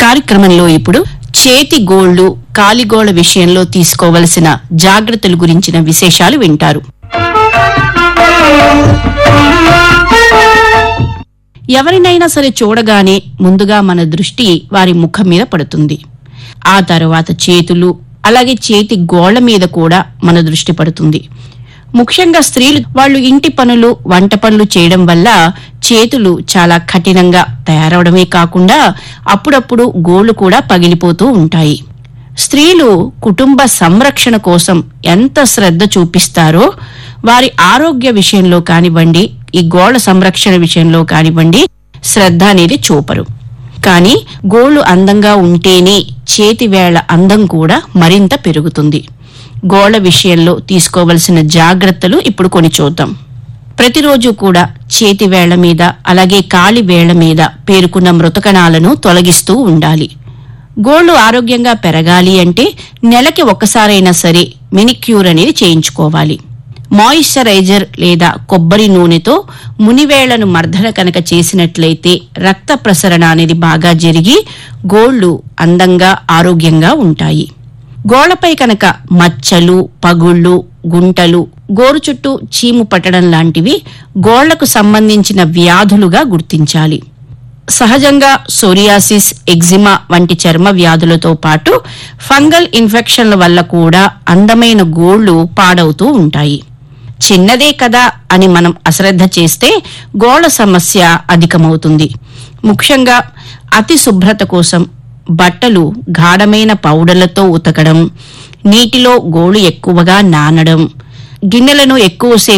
కార్యక్రమంలో ఇప్పుడు చేతి గోళ్లు కాలిగోళ్ల విషయంలో తీసుకోవలసిన జాగ్రత్తల గురించిన విశేషాలు వింటారు ఎవరినైనా సరే చూడగానే ముందుగా మన దృష్టి వారి ముఖం మీద పడుతుంది ఆ తర్వాత చేతులు అలాగే చేతి గోళ్ల మీద కూడా మన దృష్టి పడుతుంది ముఖ్యంగా స్త్రీలు వాళ్ళు ఇంటి పనులు వంట పనులు చేయడం వల్ల చేతులు చాలా కఠినంగా తయారవడమే కాకుండా అప్పుడప్పుడు గోళ్లు కూడా పగిలిపోతూ ఉంటాయి స్త్రీలు కుటుంబ సంరక్షణ కోసం ఎంత శ్రద్ధ చూపిస్తారో వారి ఆరోగ్య విషయంలో కానివ్వండి ఈ గోళ్ల సంరక్షణ విషయంలో కానివ్వండి శ్రద్ధ అనేది చూపరు కానీ గోళ్లు అందంగా ఉంటేనే చేతి వేళ్ల అందం కూడా మరింత పెరుగుతుంది గోళ్ల విషయంలో తీసుకోవలసిన జాగ్రత్తలు ఇప్పుడు కొని చూద్దాం ప్రతిరోజు కూడా చేతి వేళ్ల మీద అలాగే కాలి వేళ్ల మీద పేరుకున్న మృతకణాలను తొలగిస్తూ ఉండాలి గోళ్లు ఆరోగ్యంగా పెరగాలి అంటే నెలకి ఒక్కసారైనా సరే మినిక్యూర్ అనేది చేయించుకోవాలి మాయిశ్చరైజర్ లేదా కొబ్బరి నూనెతో మునివేళ్లను మర్దన కనుక చేసినట్లయితే రక్త ప్రసరణ అనేది బాగా జరిగి గోళ్లు అందంగా ఆరోగ్యంగా ఉంటాయి గోళ్లపై కనుక మచ్చలు పగుళ్ళు గుంటలు గోరు చుట్టూ చీము పట్టడం లాంటివి గోళ్లకు సంబంధించిన వ్యాధులుగా గుర్తించాలి సహజంగా సోరియాసిస్ ఎగ్జిమా వంటి చర్మ వ్యాధులతో పాటు ఫంగల్ ఇన్ఫెక్షన్ల వల్ల కూడా అందమైన గోళ్లు పాడవుతూ ఉంటాయి చిన్నదే కదా అని మనం అశ్రద్ధ చేస్తే గోళ్ల సమస్య అధికమవుతుంది ముఖ్యంగా అతి శుభ్రత కోసం బట్టలు గాఢమైన పౌడర్లతో ఉతకడం నీటిలో గోళ్లు ఎక్కువగా నానడం గిన్నెలను ఎక్కువసేపు